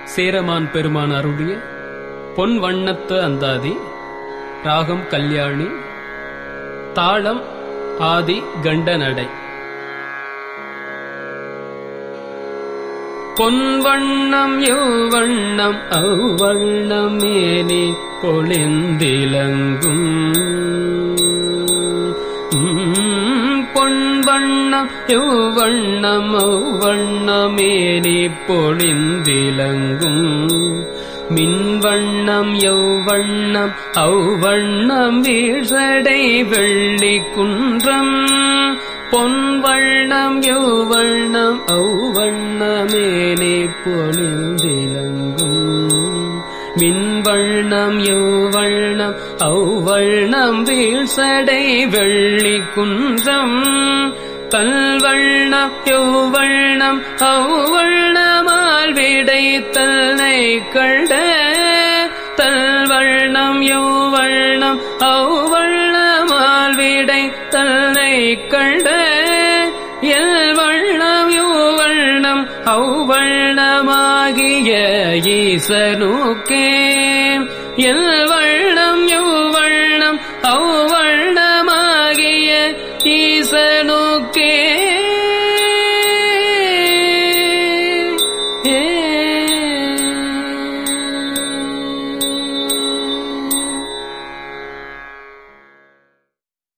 சேரமான் பெருமான் அருளிய பொன் வண்ணத்து அந்தாதி ராகம் கல்யாணி தாளம் ஆதி கண்டநடை பொன்வண்ணம் யௌவண்ணம் அவ்வண்ணம் மேனி பொழிந்திலங்கும் உம், பொன்வண்ணம் யௌவண்ணம் அவ்வண்ணமேனி பொழிந்திலங்கும் மின்வண்ணம் யௌவண்ணம் அவ்வண்ணம் வீழ்சடை வெள்ளி குன்றம் பொன்வண்ணம் யௌவண்ணம் அவ்வண்ணமேனே பொழிந்திலங்கும் மின்வண்ணம் யௌவண்ணம் அவ்வண்ணம் வீழ்சடை வெள்ளி குன்றம் தல்வண்ணம் யௌவண்ணம் அவ்வண்ணமால் விடை தன்னை கண்ட தல்வண்ணம் யௌவண்ணம் அவ்வண்ணமால் விடை தன்னை கண்ட எல்வண்ணம் யௌவண்ணம் அவ்வண்ணமாகிய ஈசனுக்கே எல்வண்ணம் யௌவண்ணம் அவ்வண்ண